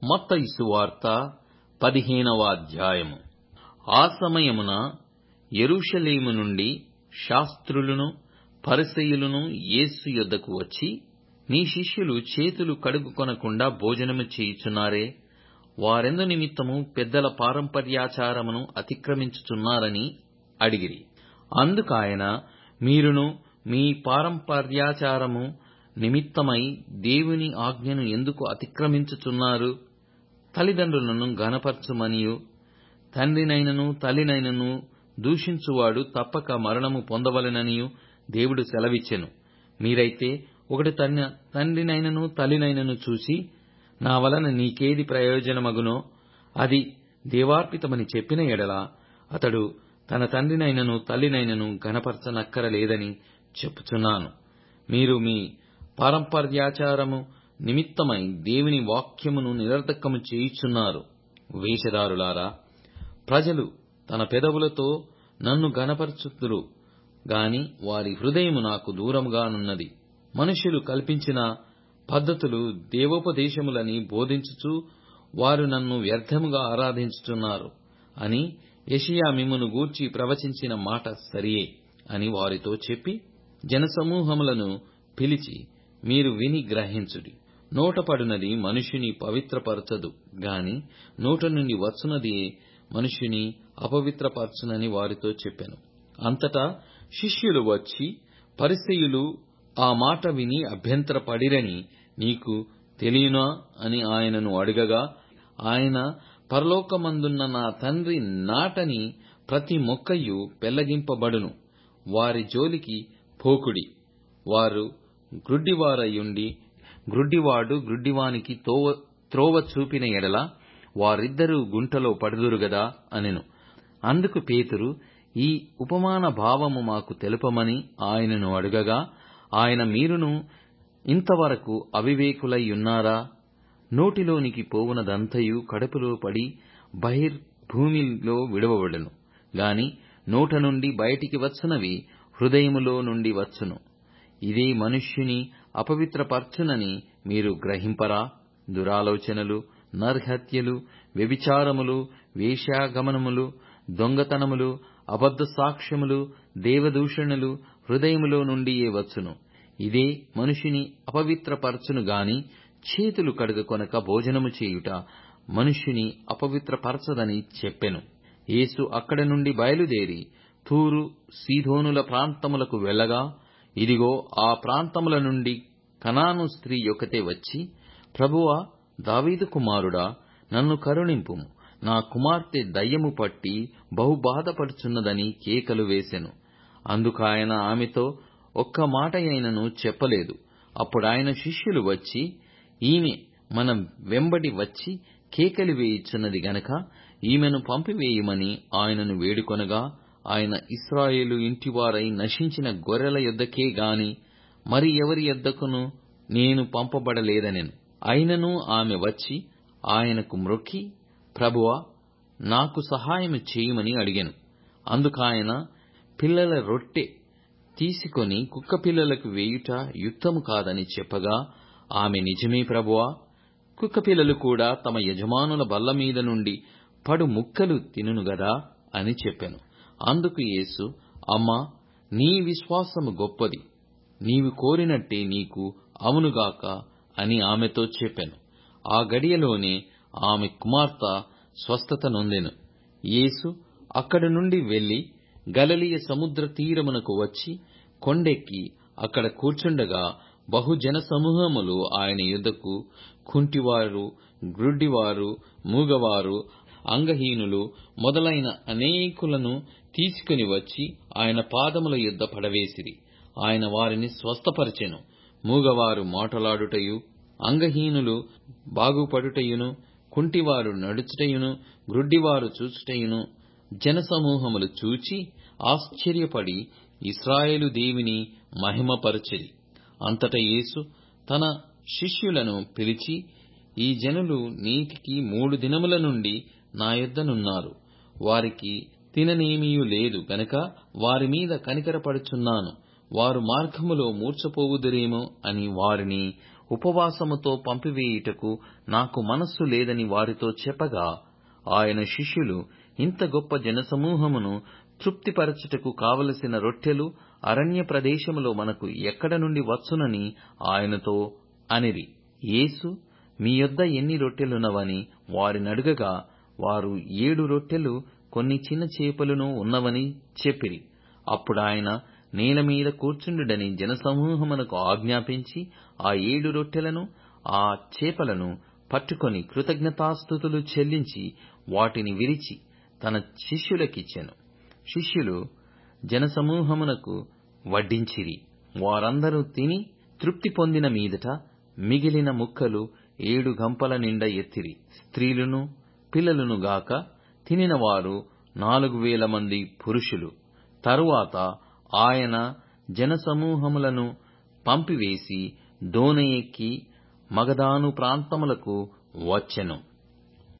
మత్తయి సువార్త పదిహేనవ అధ్యాయము ఆ సమయమున యెరూషలేము నుండి శాస్త్రులను పరిసయ్యులను యేసు యొద్దకు వచ్చి నీ శిష్యులు చేతులు కడుగుకొనకుండా భోజనము చేయుచున్నారే వారెందు నిమిత్తము పెద్దల పారంపర్యాచారమును అతిక్రమించుచున్నారని అడిగిరి అందుకాయన మీరును మీ పారంపర్యాచారము నిమిత్తమై దేవుని ఆజ్ఞను ఎందుకు అతిక్రమించుచున్నారు తల్లిదండ్రులను ఘనపరచుమనియు తండ్రినైనను తల్లినైనను దూషించువాడు తప్పక మరణము పొందవలెననియు దేవుడు సెలవిచ్చెను మీరైతే ఒకడు తన తండ్రినైనను తల్లినైనను చూసి నా వలన నీకేది ప్రయోజనమగునో అది దేవార్పితమని చెప్పిన ఎడల అతడు తన తండ్రినైనను తల్లినైనను ఘనపరచనక్కరలేదని చెప్పుచున్నాను మీరు మీ పారంపర్యాచారము నిమిత్తమై దేవుని వాక్యమును నిరర్ధకము చేయుచున్నారు వేషధారులారా ప్రజలు తన పెదవులతో నన్ను గనపరచుతురు గాని వారి హృదయము నాకు దూరముగానున్నది మనుష్యులు కల్పించిన పద్ధతులు దేవోపదేశములని బోధించుచు వారు నన్ను వ్యర్థముగా ఆరాధించుచున్నారు అని యెషయా మిమ్మును గూర్చి ప్రవచించిన మాట సరియే అని వారితో చెప్పి జనసమూహములను పిలిచి మీరు విని గ్రహించుడి నోటపడునది మనుష్యుని పవిత్రపరచదు గాని నోట నుండి వచ్చునది మనుష్యుని అపవిత్రపరచునని వారితో చెప్పెను అంతటా శిష్యులు వచ్చి పరిసయ్యులు ఆ మాట విని అభ్యంతరపడిరని నీకు తెలియనా అని ఆయనను అడగగా ఆయన పరలోకమందున్న నా తండ్రి నాటని ప్రతి మొక్కయు పెళ్లగింపబడును వారి జోలికి పోకుడి వారు గ్రుడ్డివారయుండి గ్రుడ్డివాడు గ్రుడ్డివానికి త్రోవ చూపిన ఎడల వారిద్దరూ గుంటలో పడుదురు గదా అనెను అందుకు పేతురు ఈ ఉపమాన భావము మాకు తెలుపమని ఆయనను అడగగా ఆయన మీరును ఇంతవరకు అవివేకులయ్యున్నారా నోటిలోనికి పోవునదంతయు కడుపులో పడి బహిర్ భూమిలో విడవబడును గాని నోట నుండి బయటికి వచ్చునవి హృదయములో నుండి వచ్చును ఇదే మనుష్యుని అపవిత్రపరచునని మీరు గ్రహింపరా దురాలోచనలు నర్హత్యలు వ్యభిచారములు వేశ్యాగమనములు దొంగతనములు అబద్ధ సాక్ష్యములు దేవదూషణలు హృదయములో నుండియే వచ్చును ఇదే మనుషుని అపవిత్రపరచును గాని చేతులు కడుగకొనక భోజనము చేయుట మనుష్యుని అపవిత్రపరచదని చెప్పెను యేసు అక్కడ నుండి బయలుదేరి తూరు సీదోనుల ప్రాంతములకు వెళ్ళగా ఇదిగో ఆ ప్రాంతముల నుండి కనాను స్త్రీ యొక్కతే వచ్చి ప్రభువా దావీదు కుమారుడా నన్ను కరుణింపుము నా కుమార్తె దయ్యము పట్టి బహు బాధపడుచున్నదని కేకలు వేసెను అందుకాయన ఆమెతో ఒక్క మాటయైనను చెప్పలేదు అప్పుడాయన శిష్యులు వచ్చి ఈమె మన వెంబడి వచ్చి కేకలు వేయుచున్నది గనక ఈమెను పంపివేయమని ఆయనను వేడుకొనగా ఆయన ఇస్రాయేలు ఇంటివారై నశించిన గొర్రెల యొద్దకే గాని మరి ఎవరి యొద్దకును నేను పంపబడలేదనెను అయినను ఆమె వచ్చి ఆయనకు మ్రొక్కి ప్రభువా నాకు సహాయము చేయమని అడిగాను అందుకాయన పిల్లల రొట్టె తీసుకొని కుక్క పిల్లలకు వేయుట యుక్తము కాదని చెప్పగా ఆమె నిజమే ప్రభువా కుక్క పిల్లలు కూడా తమ యజమానుల బల్ల మీద నుండి పడు ముక్కలు తినును గదా అని చెప్పాను అందుకు యేసు అమ్మా నీ విశ్వాసము గొప్పది నీవు కోరినట్టే నీకు అవునుగాక అని ఆమెతో చెప్పాను ఆ గడియలోనే ఆమె కుమార్తె స్వస్థత నొందెను యేసు అక్కడి నుండి వెళ్లి గలలియ సముద్ర తీరమునకు వచ్చి కొండెక్కి అక్కడ కూర్చుండగా బహుజన సమూహములు ఆయన యుద్ధకు కుంటివారు గ్రుడ్డివారు మూగవారు అంగహీనులు మొదలైన అనేకులను తీసుకుని వచ్చి ఆయన పాదముల యుద్ధ పడవేసిరి ఆయన వారిని స్వస్థపరిచెను మూగవారు మాటలాడుటయు అంగహీనులు బాగుపడుటయును కుంటివారు నడుచుటయును గ్రుడ్డివారు చూచుటయును జనసమూహములు చూచి ఆశ్చర్యపడి ఇస్రాయేలు దేవిని మహిమపరచిరి అంతట యేసు తన శిష్యులను పిలిచి ఈ జనులు నేటికి మూడు దినముల నుండి నా యొద్దనున్నారు వారికి తిననేమీయు లేదు గనక వారి మీద కనికరపడుచున్నాను వారు మార్గములో మూర్ఛపోవుదురేమో అని వారిని ఉపవాసముతో పంపివేయుటకు నాకు మనస్సు లేదని వారితో చెప్పగా ఆయన శిష్యులు ఇంత గొప్ప జనసమూహమును తృప్తిపరచుటకు కావలసిన రొట్టెలు అరణ్య ప్రదేశములో మనకు ఎక్కడ నుండి వచ్చునని ఆయనతో అనిరి యేసు మీ యొద్ద ఎన్ని రొట్టెలున్నవని వారినడుగగా వారు ఏడు రొట్టెలు కొన్ని చిన్న చేపలును ఉన్నవని చెప్పిరి అప్పుడాయన నేల మీద కూర్చుండుడని జనసమూహమునకు ఆజ్ఞాపించి ఆ ఏడు రొట్టెలను ఆ చేపలను పట్టుకొని కృతజ్ఞతాస్థుతులు చెల్లించి వాటిని విరిచి తన శిష్యులకిచ్చెను శిష్యులు జనసమూహమునకు వడ్డించిరి వారందరూ తిని తృప్తి పొందిన మీదట మిగిలిన ముక్కలు ఏడు గంపల నిండా ఎత్తిరి స్త్రీలను పిల్లలను గాక తినిన వారు నాలుగు వేల మంది పురుషులు తరువాత ఆయన జనసమూహములను పంపివేసి దోణి ఎక్కి మగదాను ప్రాంతములకు వచ్చెను